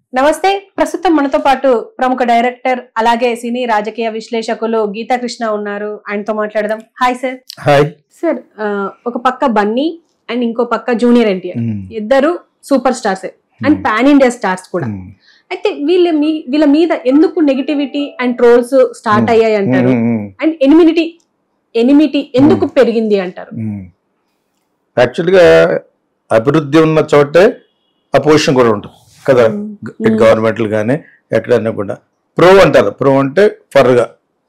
నమస్తే ప్రస్తుతం మనతో పాటు ప్రముఖ డైరెక్టర్ అలాగే సినీ రాజకీయ విశ్లేషకులు గీతా కృష్ణ ఉన్నారు ఆయనతో మాట్లాడదాం హాయ్ సార్ హాయ్ సార్ ఆ, ఒక పక్క బన్నీ అండ్ ఇంకో పక్క జూనియర్ ఎన్టీఆర్ ఇద్దరు super stars and pan India stars కూడా అయితే వీళ్ళ మీ వీళ్ళ మీద ఎందుకు negativity and trolls start Hmm. అయ్యాయి అంటారు అండ్ ఎనిమినిటీ ఎనిమిటీ ఎందుకు పెరిగింది అంటారు యాక్చువల్గా అభివృద్ధి ఉన్న చోటే అపోజిషన్ కూడా ఉంటుంది కదా Hmm. గవర్నమెంట్లు కానీ ఎక్కడైనా కూడా ప్రో అంటారు ప్రో అంటే ఫర్గా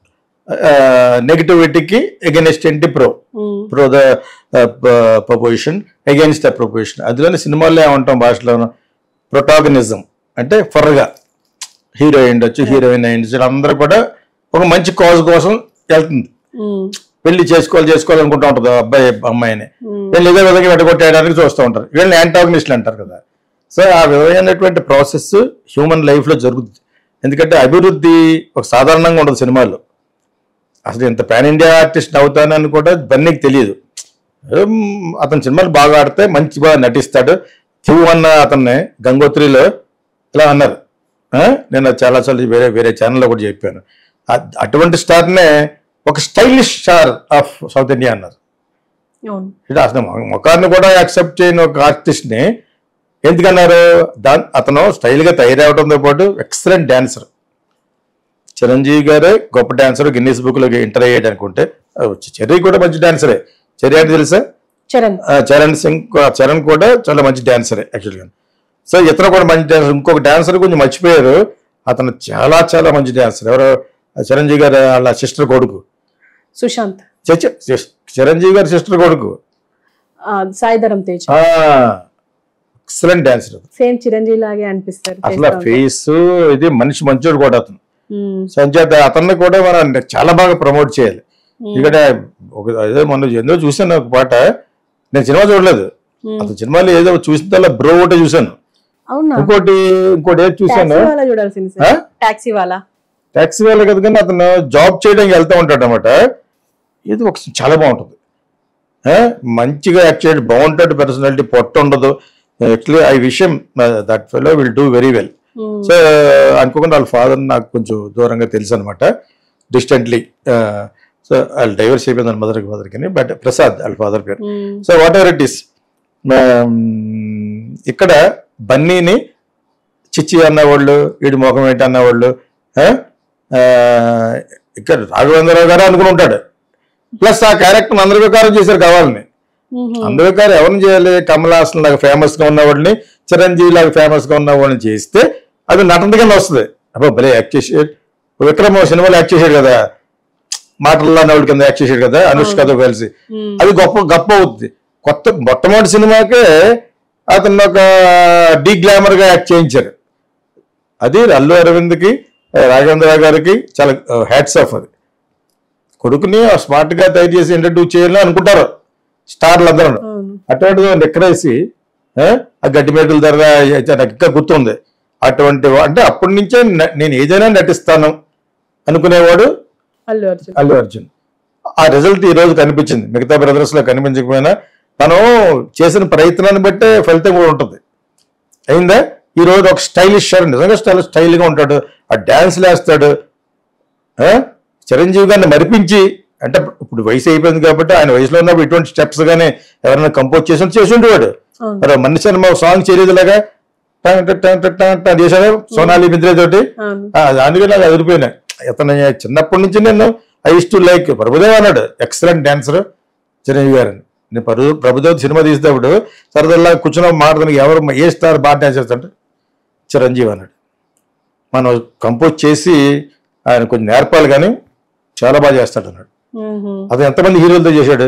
నెగిటివిటీకి ఎగెనిస్ట్ ఏంటి pro Hmm. Pro the proposition against the proposition అందులోని సినిమాల్లో ఏమంటాం భాషలో ప్రొటాగనిజం అంటే ఫర్గా హీరో అయ్యిండొచ్చు హీరోయిన్ అయ్యిండొచ్చు అందరూ కూడా ఒక మంచి కాజ్ కోసం వెళ్తుంది Hmm. పెళ్లి చేసుకోవాలి చేసుకోవాలనుకుంటా ఉంటుంది ఆ అబ్బాయి అమ్మాయిని Hmm. వీళ్ళు ఇదే విధంగా వెడగొట్టేయడానికి చూస్తూ ఉంటారు వీళ్ళని యాంటాగనిస్టులు అంటారు కదా సో ఆ విధమైనటువంటి ప్రాసెస్ హ్యూమన్ లైఫ్లో జరుగుతుంది ఎందుకంటే అభివృద్ధి ఒక సాధారణంగా ఉండదు సినిమాల్లో అసలు ఇంత పాన్ ఇండియా ఆర్టిస్ట్ అవుతానని కూడా బన్నీకి తెలియదు ఏం, అతను సినిమాలు బాగా ఆడితే మంచిగా నటిస్తాడు క్యూ అన్న అతన్ని గంగోత్రిలో ఇలా అన్నారు ఆ? నేను చాలాసార్లు వేరే వేరే ఛానల్లో కూడా చెప్పాను అ- అటువంటి స్టార్నే ఒక stylish star of South India అన్నారు అవును ఇటు అసలు మొ- ముఖాన్ని కూడా యాక్సెప్ట్ చేయని ఒక ఆర్టిస్ట్ని ఎందుకన్నారు దా అతను స్టైల్గా తయారవడంతో పాటు ఎక్సలెంట్ డాన్సర్ చిరంజీవి గారే గొప్ప డాన్సర్ గిన్నీస్ బుక్లో ఎంటర్ అయ్యాడు అనుకుంటే ఆ, చెర్రీ కూడా మంచి డాన్సరే చెర్రీ అంటే తెలుసా చరణ్ ఆ, చరణ్ సింగ్ కూ- చరణ్ కూడా చాలా మంచి డాన్సరే యాక్చువల్గా సో ఇతను కూడా మంచి డాన్సర్ ఇంకొక డాన్సర్ కొంచెం మర్చిపోయారు అతను చాలా చాలా మంచి డాన్సర్ ఎవరు ఆ చిరంజీవి గారు వాళ్ళ సిస్టర్ కొడుకు సుశాంత్ చ- చ- చిరంజీవి గారి సిస్టర్ కొడుకు ఆ, Saidharam Tej excellent dancer same Chiranjeevi లాగే అనిపిస్తారు అసలు చేస్తా ఉంటారు. ఫేస్ ఇది మనిషి మంచోడు కూడా అతను Hmm. సంచేత అతన్ని కూడా మనం చాలా బాగా ప్రమోట్ చేయాలి Hmm. ఎందుకంటే ఒక ఏదో మొన్న ఎందులో చూసాను ఒక పాట నేను సినిమా చూడలేదు Hmm. అతను సినిమాలో ఏదో చూసిన బ్రో ఒకటే చూశాను అవునా ఇంకోటి ఇంకోటి ఏది చూశాను టాక్సీ వాళ్ళ చూడాల్సింది ఆ? సార్ టాక్సీ వాళ్ళ ట్యాక్సీ వాళ్ళ కదా కానీ అతను జాబ్ చేయడానికి వెళ్తూ ఉంటాడు అనమాట ఇది ఒక చాలా బాగుంటుంది ఆ? మంచిగా యాక్ట్ చేయడం బాగుంటాడు పర్సనాలిటీ పొట్ట ఉండదు యాక్చువల్లీ ఐ విషయం that fellow will do very well Hmm. So అనుకోకుండా వాళ్ళ ఫాదర్ నాకు కొంచెం దూరంగా తెలుసు అనమాట డిస్టెంట్లీ సో వాళ్ళ డైవర్స్ అయిపోయింది మదర్కి ఫాదర్ కానీ బట్ ప్రసాద్ వాళ్ళ ఫాదర్ పేరు Hmm. So whatever it is ఇక్కడ బన్నీని చిచ్చి అన్నవాళ్ళు వీడి ముఖం ఏంటి అన్నవాళ్ళు ఆ? ఆ, ఇక్కడ రాఘవేంద్రరావు గారు అనుకుని ఉంటాడు ప్లస్ ఆ క్యారెక్టర్ అందరి ప్రకారం చేశారు కావాలని Mhm. అందరి ప్రకారం ఎవరిని చేయాలి కమల్ హాసన్ లాగా ఫేమస్ గా ఉన్నవాడిని చిరంజీవి లాగా ఫేమస్ గా ఉన్నవాడిని చేస్తే అది నటన కింద వస్తుంది అబ్బో భలే యాక్ట్ చేసాడు విక్రమ్ ఓ సినిమాలో యాక్ట్ చేశాడు కదా మాటల్లో అన్నవాడి కింద యాక్ట్ చేశాడు కదా అనుష్కతో కలిసి Hmm. అది గొప్ప గొప్ప అవుతుంది కొత్త మొట్టమొదటి సినిమాకే అతను ఒక డీ గ్లామర్ గా యాక్ట్ చేయించారు అది అల్లు అరవింద్కి రాఘవేంద్ర గారికి చాలా హ్యాట్స్ ఆఫ్ అది కొడుకుని స్మార్ట్ గా తయారు చేసి ఇంట్రడ్యూస్ చేయాలని అనుకుంటారు స్టార్లు అందరూ అవును. అటువంటిది నెక్కరేసి ఆ, ఆ గడ్డి మేకల ధర అయితే నాకు ఇంకా గుర్తుంది అటువంటి వా- అంటే అప్పటి నుంచే న- నేను ఏదైనా నటిస్తాను అనుకునేవాడు అల్లు అర్జున్ అల్లు అర్జున్ ఆ రిజల్ట్ ఈ రోజు కనిపించింది మిగతా బ్రదర్స్ లో కనిపించకపోయినా మనం చేసిన ప్రయత్నాన్ని బట్టే ఫలితం కూడా ఉంటుంది అయిందా ఈ రోజు ఒక స్టైలిష్ షార్ నిజంగా స్టైల్ స్టైల్ గా ఉంటాడు ఆ డాన్స్ వేస్తాడు ఆ? చిరంజీవి గారిని మరిపించి అంటే ఇప్పుడు వయసు అయిపోయింది కాబట్టి ఆయన వయసులో ఉన్నప్పుడు ఇటువంటి స్టెప్స్ గానీ ఎవరైనా కంపోజ్ చేసి చేసి ఉండేవాడు అవును. మరి మనిషి సినిమా సాంగ్ చేయలేదులాగా టంగ్ టంగ్ టంగ్ టంగ్ టంగ్ టంగ్ చేశాడు సోనాలి బిద్రే తోటి అవును. ఆ, అందుకే నాకు అదిరిపోయినాయి ఇతను చిన్నప్పటి నుంచి నేను ఐ టు లైక్ ప్రభుదేవ్ అన్నాడు ఎక్సలెంట్ డాన్సర్ చిరంజీవి గారు అని. నేను ప్రభు ప్రభుదేవ్ సినిమా తీసేటప్పుడు సరదాగా కూర్చున్న మాట్లాడడానికి ఎవరు ఏ స్టార్ బాగా డాన్స్ చేస్తాడు చిరంజీవి అన్నాడు మనం కంపోజ్ చేసి ఆయన కొంచెం నేర్పాలి కానీ చాలా బాగా చేస్తాడు అన్నాడు Mhm. అతను ఎంతమంది హీరోలతో చేశాడు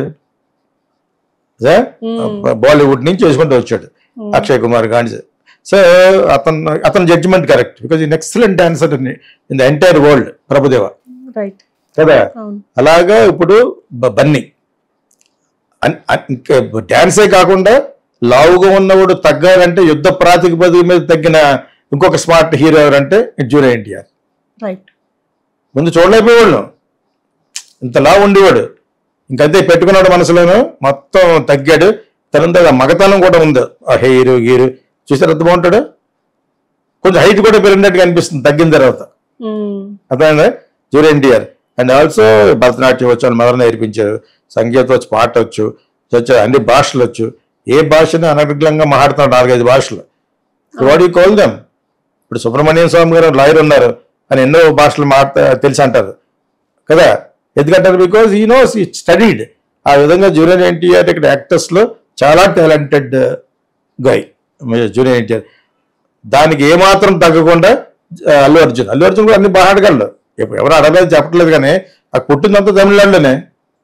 అదే? Hmm. బాలీవుడ్ నుంచి చేసుకుంటూ వచ్చాడు అక్షయ్ కుమార్ గాంధీ సో అతను అతని judgement correct because in excellent dancer in the entire world Prabhudeva right కదా అవును అలాగా ఇప్పుడు బ- బన్నీ అన్- అన్- ఇంకా డాన్సే కాకుండా లావుగా ఉన్నవాడు తగ్గారంటే యుద్ధ ప్రాతిపదిక మీద తగ్గిన ఇంకొక స్మార్ట్ హీరో ఎవరంటే జూనియర్ ఎన్టీఆర్ రైట్ ముందు చూడలేకపోయేవాళ్ళు ఇంత లావు ఉండేవాడు ఇంకంతే పెట్టుకున్నాడు మనసులోను మొత్తం తగ్గాడు తనంత మగతనం కూడా ఉంది ఆ హెయిర్ గీరు చూసారు ఎంత బాగుంటాడు కొంచెం హైట్ కూడా పెరిగినట్టుగా అనిపిస్తుంది తగ్గిన తర్వాత అర్థమైందా junior NTR and also Bharatanatyam వచ్చు వాళ్ళ మదర్ నేర్పించారు సంగీతం వచ్చు పాట వచ్చు వచ్చు అన్ని భాషలు వచ్చు ఏ భాషను అనర్గళంగా మాట్లాడుతున్నారు నాలుగైదు భాషలు వాడు కాల్ దెమ్ ఇప్పుడు సుబ్రహ్మణ్యం స్వామి గారు లాయర్ ఉన్నారు అని ఎన్నో భాషలు మాట్లా తెలిసి అంటారు కదా ఎందుకంటారు బికాజ్ ఈ నోస్ ఈ స్టడీడ్ ఆ విధంగా జూనియర్ ఎన్టీఆర్ ఇక్కడ యాక్టర్స్ లో చాలా టాలెంటెడ్ గాయ్ జూనియర్ ఎన్టీఆర్ దానికి ఏమాత్రం తగ్గకుండా ఆ, అల్లు అర్జున్ అల్లు అర్జున్ కూడా అన్ని బాగా ఆడగలడు ఇప్పుడు ఎవరు అడగలేదు చెప్పట్లేదు కానీ ఆ పుట్టిందంతా తమిళనాడులోనే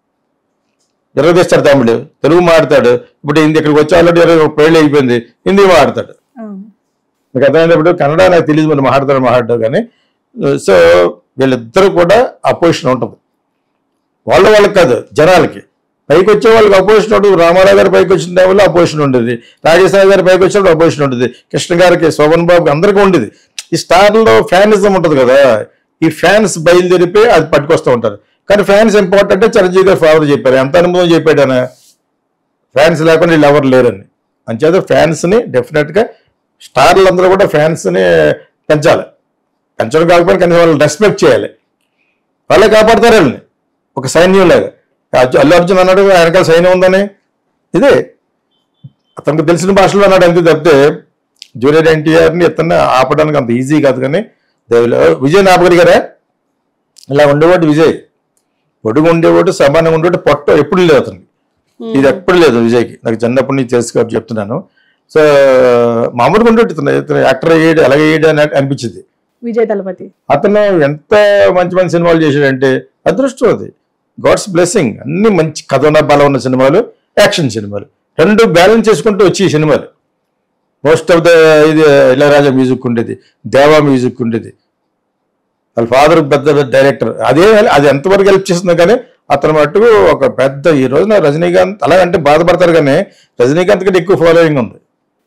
ఎరగదీస్తాడు తమిళ్ తెలుగు మాడతాడు ఇప్పుడు హిందీ ఇక్కడికి వచ్చి ఆల్రెడీ ఇరవై పెళ్లి అయిపోయింది హిందీ మాడతాడు మీకు అర్థమైనప్పుడు కన్నడ నాకు తెలియదు మరి మాట్లాడతాడు మాట్లాడతాడు కానీ సో వీళ్ళిద్దరూ కూడా అపోజిషన్ ఉంటుంది వాళ్ళ వాళ్ళకి కాదు జనాలకి పైకి వచ్చే వాళ్ళకి అపోజిషన్ ఉంటుంది రామారావు గారి పైకి వచ్చిన టైంలో అపోజిషన్ ఉండేది రాజేశ్వరి గారి పైకి వచ్చినప్పుడు అపోజిషన్ ఉంటుంది కృష్ణ గారికి శోభన్ బాబుకి అందరికీ ఉండేది ఈ స్టార్లో ఫ్యానిజం ఉంటుంది కదా ఈ ఫ్యాన్స్ బయలుదేరిపోయి అది పట్టుకొస్తూ ఉంటారు కానీ ఫ్యాన్స్ ఇంపార్టెంట్ చిరంజీవి గారు ఫాదర్ చెప్పారు ఎంత అనుభవం చెప్పాడు ఆయన ఫ్యాన్స్ లేకుండా వీళ్ళు ఎవరు లేరని అంచేత ఫ్యాన్స్ని డెఫినెట్గా స్టార్లు అందరూ కూడా ఫ్యాన్స్ని పెంచాలి పెంచడం కాకపోతే కనీసం వాళ్ళని రెస్పెక్ట్ చేయాలి వాళ్ళే కాపాడతారు వాళ్ళని ఒక సైన్యం లాగా అర్జు- అల్లు అర్జున్ అన్నాడు వెనకాల సైన్యం ఉందని ఇదే అతనికి తెలిసిన భాషలో అన్నాడు అంతే తప్పితే జూనియర్ ఎన్టీఆర్ని ఇతన్ని ఆపడానికి అంత ఈజీ కాదు కానీ దేవులో విజయ్ నాపగలిగారా ఇలా ఉండేవాడు విజయ్ పొడుగు ఉండేవాడు సమానంగా ఉండేవాడు పొట్ట ఎప్పుడు లేదు అతనికి ఇది ఎప్పుడు లేదు విజయ్కి నాకు చిన్నప్పటి నుంచి తెలుసు కాబట్టి చెప్తున్నాను సో మామూలుగా ఉండేవాడు ఇతను ఇతను యాక్టర్ అయ్యాడు అలాగే అయ్యాడు అని అనిపించింది విజయ్ దళపతి అతను ఎంత మంచి మంచి సినిమాలు చేశాడంటే అదృష్టం అది గాడ్స్ బ్లెస్సింగ్ అన్ని మంచి కథ ఉన్న బలం ఉన్న సినిమాలు యాక్షన్ సినిమాలు రెండు బ్యాలెన్స్ చేసుకుంటూ వచ్చి ఈ సినిమాలు మోస్ట్ ఆఫ్ ద ఇది ఇళయరాజా మ్యూజిక్ ఉండేది దేవా మ్యూజిక్ ఉండేది వాళ్ళ ఫాదర్ పెద్ద డైరెక్టర్ అదే అది ఎంతవరకు హెల్ప్ చేస్తుందో కానీ అతను మటుకు ఒక పెద్ద ఈ రోజున రజనీకాంత్ అలాగంటే బాధపడతారు కానీ రజనీకాంత్ కంటే ఎక్కువ ఫాలోయింగ్ ఉంది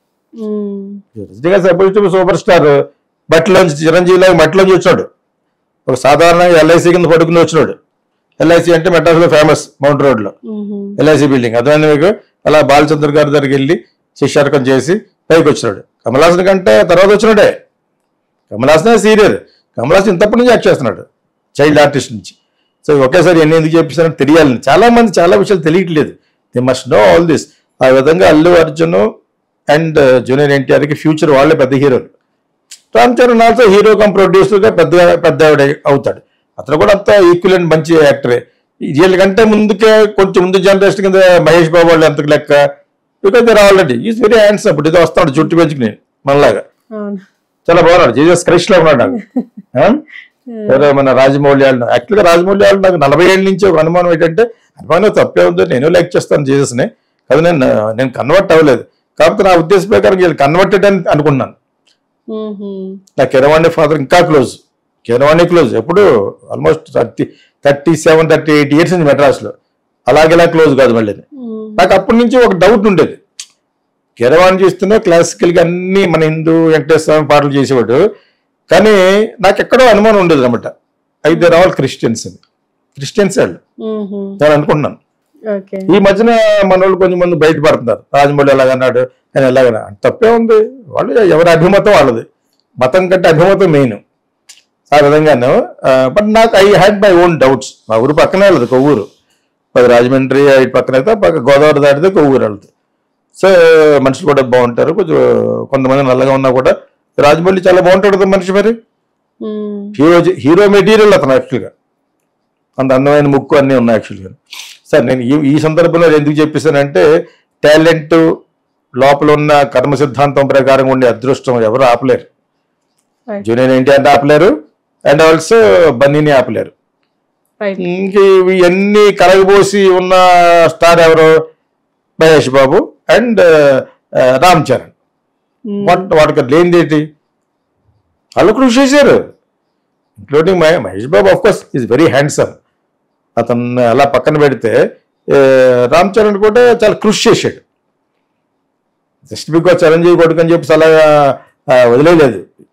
Rajinikanth suppose to super star బట్టిలోంచి చిరంజీవిలాగా మట్టిలోంచి వచ్చాడు ఒక సాధారణ ఎల్ఐసి కింద పడుకుని వచ్చినాడు ఎల్ఐసి అంటే మెడ్రాస్లో ఫేమస్ మౌంట్ రోడ్లో ఎల్ఐసి బిల్డింగ్ అర్థమైంది మీకు అలా బాలచంద్ర గారి దగ్గరికి వెళ్ళి శిష్యార్కం చేసి పైకి వచ్చినాడు కమల్ హాసన్ కంటే తర్వాత వచ్చినాడే కమల్ హాసన్ సీనియర్ కమల్ హాసన్ ఇంతప్పటి నుంచి యాక్ట్ చేస్తున్నాడు చైల్డ్ ఆర్టిస్ట్ నుంచి సో ఒకేసారి ఎన్ని ఎందుకు చెప్పిస్తారని తెలియాలని చాలా మంది చాలా విషయాలు తెలియట్లేదు they must know all this ఆ విధంగా అల్లు అర్జున్ అండ్ జూనియర్ ఎన్టీఆర్కి ఫ్యూచర్ వాళ్ళే పెద్ద హీరోలు Ram Charan also hero come ప్రొడ్యూసర్గా పెద్ద పెద్ద ఆవిడ అవుతాడు అతను కూడా అంత ఈక్వల్ అండ్ మంచి యాక్టరే వీళ్ళకంటే ముందుకే కొంచెం ముందు జనరేషన్ కింద మహేష్ బాబు వాళ్ళు ఎంత లెక్క because there already is very hands అప్పుడు ఇది వస్తాడు చుట్టూ పెంచుకుని మనలాగా చాలా బాగున్నాడు జీసస్ క్రైస్ట్ లో ఉన్నాడు నాకు ఆ? ఎవరో మన రాజమౌళి వాళ్ళు యాక్చువల్గా రాజమౌళి వాళ్ళు నాకు నలభై ఏళ్ళ నుంచి ఒక అనుమానం ఏంటంటే అనుమానం తప్పే ఉంది నేను లైక్ చేస్తాను జీసస్ని అది నేను నేను కన్వర్ట్ అవ్వలేదు కాకపోతే నా ఉద్దేశ ప్రకారం వీళ్ళు కన్వర్టెడ్ అని అనుకున్నాను నా కిరవాణి ఫాదర్ ఇంకా క్లోజ్ కిరవాణి క్లోజ్ ఎప్పుడు almost thirty thirty seven thirty eight years నుంచి మెడ్రాస్లో అలాగేలా క్లోజ్ కాదు మళ్ళీ నాకు అప్పటి నుంచి ఒక డౌట్ ఉండేది కిరవాణి చూస్తూనే క్లాసికల్గా అన్ని మన హిందూ వెంకటేశ్వర స్వామి పాటలు చేసేవాడు కానీ నాకు ఎక్కడో అనుమానం ఉండేది అనమాట అయితే రావాలి క్రిస్టియన్స్ అని క్రిస్టియన్స్ వాళ్ళు నేను అనుకుంటున్నాను ఓకే ఈ మధ్యన మన వాళ్ళు కొంచెం మంది బయటపడుతున్నారు రాజమౌళి ఎలాగన్నాడు ఆయన ఎలాగన్నా తప్పే ఉంది వాళ్ళు ఎవరి అభిమతం వాళ్ళది మతం కంటే అభిమతం మెయిన్ ఆ విధంగాను బట్ నాకు I had my own doubts మా ఊరు పక్కనే వెళ్ళదు కొవ్వూరు అది రాజమండ్రి ఇటు పక్కన అయితే పక్క గోదావరి దాటితే కొవ్వూరు వెళ్తుంది సో మనుషులు కూడా బాగుంటారు కొంచెం కొంతమంది నల్లగా ఉన్నా కూడా రాజమౌళి చాలా బాగుంటాడు కదా మనిషి మరి హీరో హీరో మెటీరియల్ అతను యాక్చువల్గా అంత అందమైన ముక్కు అన్నీ ఉన్నాయి యాక్చువల్గా సార్ నేను ఈ ఈ సందర్భంలో ఎందుకు చెప్పేసానంటే టాలెంట్ లోపల ఉన్న కర్మ సిద్ధాంతం ప్రకారం ఉండే అదృష్టం ఎవరు ఆపలేరు Right. జూనియర్ ఎన్టీఆర్ ఆపలేరు అండ్ ఆల్సో బన్నీని ఆపలేరు రైట్ ఇంక ఇవన్నీ కలగబోసి ఉన్న స్టార్ ఎవరు మహేష్ బాబు అండ్ రామ్ చరణ్ వాట్ వాటికి లేనిది ఏంటి వాళ్ళు కృషి చేశారు including Mahesh Babu of course is very handsome అతను అలా పక్కన పెడితే ఏ, రామ్ చరణ్ కూడా చాలా కృషి చేశాడు జస్ట్ బికాజ్ చిరంజీవి కొడుకు అని చెప్పి అలా ఆ, వదిలేయలేదు